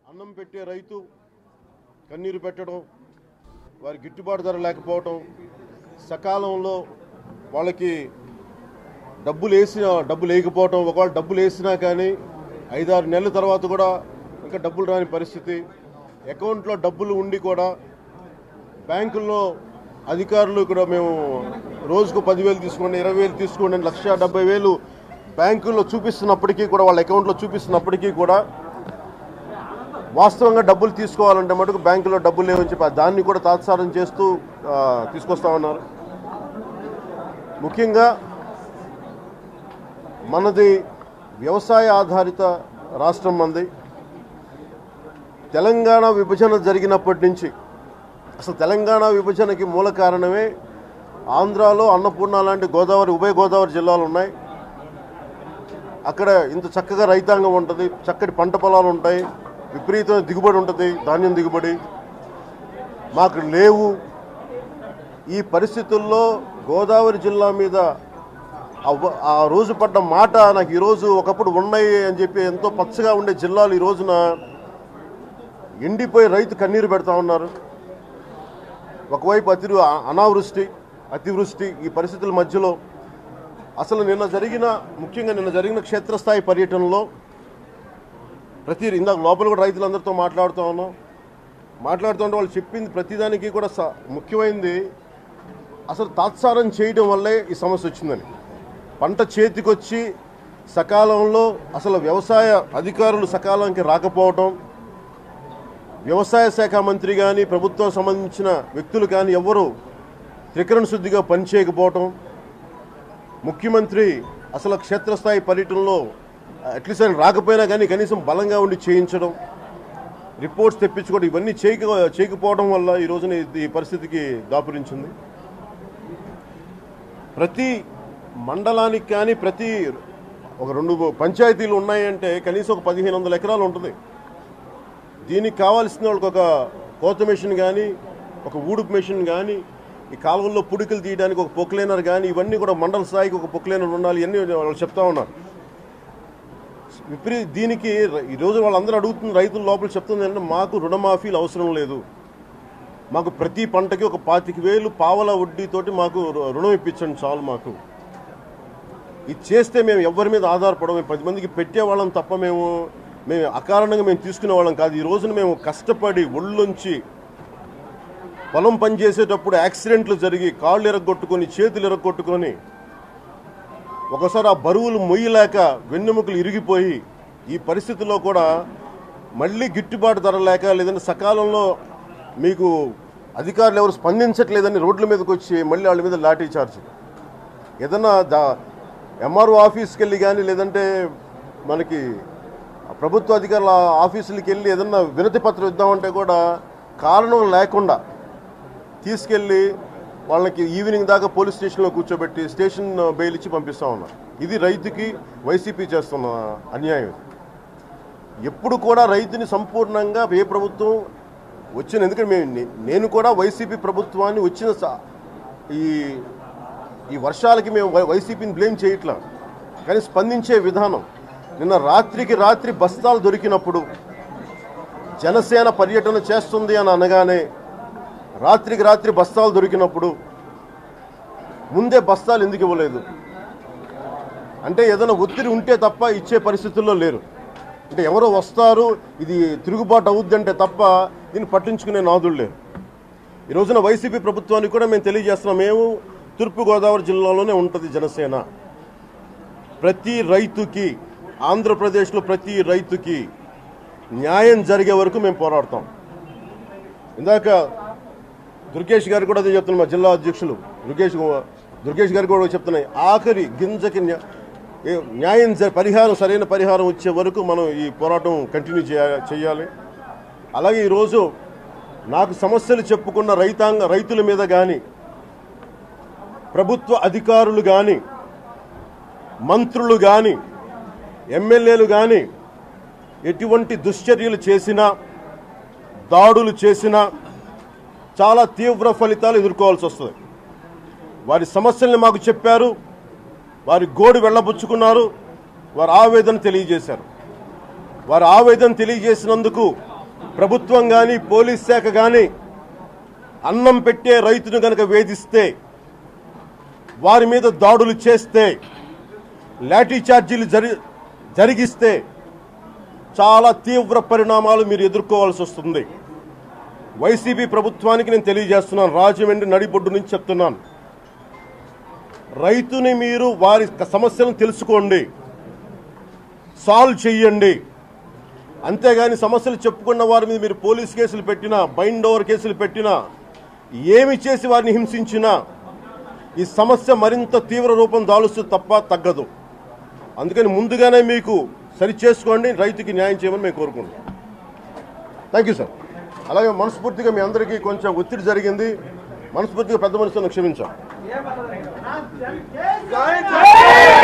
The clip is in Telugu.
అన్నం పెట్టే రైతు కన్నీరు పెట్టడం వారి గిట్టుబాటు ధర లేకపోవటం సకాలంలో వాళ్ళకి డబ్బులు వేసిన డబ్బులు వేయకపోవటం ఒకవేళ డబ్బులు వేసినా కానీ ఐదారు నెలల తర్వాత కూడా ఇంకా డబ్బులు రాని పరిస్థితి అకౌంట్లో డబ్బులు ఉండి కూడా బ్యాంకుల్లో అధికారులు ఇక్కడ మేము రోజుకు పదివేలు తీసుకోండి ఇరవై వేలు తీసుకోండి అని లక్ష డెబ్బై వేలు బ్యాంకుల్లో చూపిస్తున్నప్పటికీ కూడా వాళ్ళ అకౌంట్లో చూపిస్తున్నప్పటికీ కూడా వాస్తవంగా డబ్బులు తీసుకోవాలంటే మటుకు బ్యాంకులో డబ్బులు లేవని చెప్పి దాన్ని కూడా తాత్సారం చేస్తూ ఆ, తీసుకొస్తా ఉన్నారు ముఖ్యంగా మనది వ్యవసాయ ఆధారిత రాష్ట్రం మనది తెలంగాణ విభజన జరిగినప్పటి నుంచి అసలు తెలంగాణ విభజనకి మూల కారణమే ఆంధ్రాలో అన్నపూర్ణ లాంటి గోదావరి ఉభయ గోదావరి జిల్లాలు ఉన్నాయి అక్కడ ఇంత చక్కగా రైతాంగం ఉంటుంది చక్కటి పంట పొలాలు ఉంటాయి విపరీతమైన దిగుబడి ఉంటుంది ధాన్యం దిగుబడి మాకు లేవు ఈ పరిస్థితుల్లో గోదావరి జిల్లా మీద ఆ వ- ఆ రోజు పడ్డ మాట నాకు ఈరోజు ఒకప్పుడు ఉన్నాయి అని చెప్పి ఎంతో పచ్చగా ఉండే జిల్లాలు ఈ రోజున ఎండిపోయి రైతు కన్నీరు పెడతా ఉన్నారు ఒకవైపు అతి అనావృష్టి అతివృష్టి ఈ పరిస్థితుల మధ్యలో అసలు నిన్న జరిగిన ముఖ్యంగా నిన్న జరిగిన క్షేత్రస్థాయి పర్యటనలో ప్రతి ఇందాక లోపల కూడా రైతులందరితో మాట్లాడుతూ ఉన్నాం మాట్లాడుతుంటే వాళ్ళు చెప్పింది ప్రతిదానికి కూడా స- ముఖ్యమైనది అసలు తాత్సారం చేయడం వల్లే ఈ సమస్య వచ్చిందని పంట చేతికొచ్చి సకాలంలో అసలు వ్యవసాయ అధికారులు సకాలానికి రాకపోవటం వ్యవసాయ శాఖ మంత్రి కానీ ప్రభుత్వం సంబంధించిన వ్యక్తులు కానీ ఎవరు త్రికరణ శుద్ధిగా పనిచేయకపోవటం ముఖ్యమంత్రి అసలు క్షేత్రస్థాయి పర్యటనలో అట్లీస్ట్ ఆయన రాకపోయినా కానీ కనీసం బలంగా ఉండి చేయించడం రిపోర్ట్స్ తెప్పించుకోవడం ఇవన్నీ చేయక చేయకపోవడం వల్ల ఈ రోజున ఇది- ఈ పరిస్థితికి దాపురించింది ప్రతి మండలానికి కానీ ప్రతి ఒక రెండు పంచాయతీలు ఉన్నాయంటే కనీసం ఒక పదిహేను వందల ఎకరాలు ఉంటుంది దీనికి కావాల్సిన వాళ్ళకి ఒక కోత మెషిన్ కానీ ఒక ఊడుపు మెషిన్ కానీ ఈ కాలువల్లో పుడికలు తీయడానికి ఒక పొక్లైనర్ కానీ ఇవన్నీ కూడా మండల స్థాయికి ఒక పొక్లైనర్ ఉండాలి ఇవన్నీ వాళ్ళు చెప్తా ఉన్నారు విపరీ దీనికి ర- ఈ రోజు వాళ్ళందరూ అడుగుతున్న రైతుల లోపల చెప్తుంది ఏంటంటే మాకు రుణమాఫీలు అవసరం లేదు మాకు ప్రతి పంటకి ఒక పాతిక వేలు పావల వడ్డీతోటి మాకు రు- రుణం ఇప్పించండి చాలు మాకు ఇది చేస్తే మేము ఎవరి మీద ఆధారపడము మేము పది మందికి పెట్టేవాళ్ళం తప్ప మేము మేము అకారణంగా మేము తీసుకునే వాళ్ళం కాదు ఈ రోజున మేము కష్టపడి ఒళ్ళొంచి పొలం పని చేసేటప్పుడు యాక్సిడెంట్లు జరిగి కాళ్ళు ఎరగొట్టుకొని చేతులు ఎరగొట్టుకొని ఒకసారి ఆ బరువులు మొయ్యలేక వెన్నెముకలు ఇరిగిపోయి ఈ పరిస్థితుల్లో కూడా మళ్ళీ గిట్టుబాటు ధర లేక లేదంటే సకాలంలో మీకు అధికారులు ఎవరు స్పందించట్లేదని రోడ్ల మీదకి వచ్చి మళ్ళీ వాళ్ళ మీద లాఠీ చార్జ్ ఏదన్నా దా ఎంఆర్ఓ ఆఫీస్కి వెళ్ళి కానీ లేదంటే మనకి ప్రభుత్వ అధికారుల ఆఫీసులకి వెళ్ళి ఏదన్నా వినతి పత్రం ఇద్దామంటే కూడా కారణం లేకుండా తీసుకెళ్ళి వాళ్ళకి ఈవినింగ్ దాకా పోలీస్ స్టేషన్లో కూర్చోబెట్టి స్టేషన్ బెయిల్ ఇచ్చి పంపిస్తా ఉన్నారు ఇది రైతుకి వైసీపీ చేస్తున్న అన్యాయం ఎప్పుడు కూడా రైతుని సంపూర్ణంగా ఏ ప్రభుత్వం వచ్చిన ఎందుకంటే మేము నే- నేను కూడా వైసీపీ ప్రభుత్వాన్ని వచ్చిన స- ఈ ఈ వర్షాలకి మేము వై- వైసీపీని బ్లేమ్ చేయట్లా కానీ స్పందించే విధానం నిన్న రాత్రికి రాత్రి బస్తాలు దొరికినప్పుడు జనసేన పర్యటన చేస్తుంది అని అనగానే రాత్రికి రాత్రి బస్తాలు దొరికినప్పుడు ముందే బస్తాలు ఎందుకు ఇవ్వలేదు అంటే ఏదైనా ఒత్తిడి ఉంటే తప్ప ఇచ్చే పరిస్థితుల్లో లేరు అంటే ఎవరో వస్తారు ఇది తిరుగుబాటు అవుద్దంటే తప్ప దీన్ని పట్టించుకునే నాదులు లేరు ఈ రోజున వైసీపీ ప్రభుత్వానికి కూడా మేము తెలియజేస్తున్నాం మేము తూర్పుగోదావరి జిల్లాలోనే ఉంటుంది జనసేన ప్రతి రైతుకి ఆంధ్రప్రదేశ్లో ప్రతి రైతుకి న్యాయం జరిగే వరకు మేము పోరాడతాం ఇందాక దుర్గేష్ గారు కూడా అదే చెప్తున్నారు మా జిల్లా అధ్యక్షులు దుర్గేష్ గు- దుర్గేష్ గారు కూడా చెప్తున్నాయి ఆఖరి గింజకి న్యా- ఏ- న్యాయం జ- పరిహారం సరైన పరిహారం వచ్చే వరకు మనం ఈ పోరాటం కంటిన్యూ చేయ- చేయాలి అలాగే ఈరోజు నాకు సమస్యలు చెప్పుకున్న రైతాంగ రైతుల మీద కానీ ప్రభుత్వ అధికారులు కానీ మంత్రులు కానీ ఎమ్మెల్యేలు కానీ ఎటువంటి దుశ్చర్యలు చేసినా దాడులు చేసినా చాలా తీవ్ర ఫలితాలు ఎదుర్కోవాల్సి వస్తుంది వారి సమస్యల్ని మాకు చెప్పారు వారి గోడు వెళ్ళబుచ్చుకున్నారు వారి ఆవేదన తెలియజేశారు వారి ఆవేదన తెలియజేసినందుకు ప్రభుత్వం కానీ పోలీస్ శాఖ కానీ అన్నం పెట్టే రైతును గనక వేధిస్తే వారి మీద దాడులు చేస్తే లాఠీ చార్జీలు జరి జరిగిస్తే చాలా తీవ్ర పరిణామాలు మీరు ఎదుర్కోవాల్సి వస్తుంది వైసీపీ ప్రభుత్వానికి నేను తెలియజేస్తున్నాను రాజమండ్రి నడిబొడ్డు నుంచి చెప్తున్నాను రైతుని మీరు వారి సమస్యలను తెలుసుకోండి సాల్వ్ చెయ్యండి అంతేగాని సమస్యలు చెప్పుకున్న వారి మీద మీరు పోలీస్ కేసులు పెట్టినా బైండ్ ఓవర్ కేసులు పెట్టినా ఏమి చేసి వారిని హింసించినా ఈ సమస్య మరింత తీవ్ర రూపం దాలుస్తుంది తప్ప తగ్గదు అందుకని ముందుగానే మీకు సరి చేసుకోండి రైతుకి న్యాయం చేయమని మేము కోరుకుంటున్నాం థ్యాంక్ యూ సార్ అలాగే మనస్ఫూర్తిగా మీ అందరికీ కొంచెం ఒత్తిడి జరిగింది మనస్ఫూర్తిగా పెద్ద మనుషులను క్షమించాం జై జై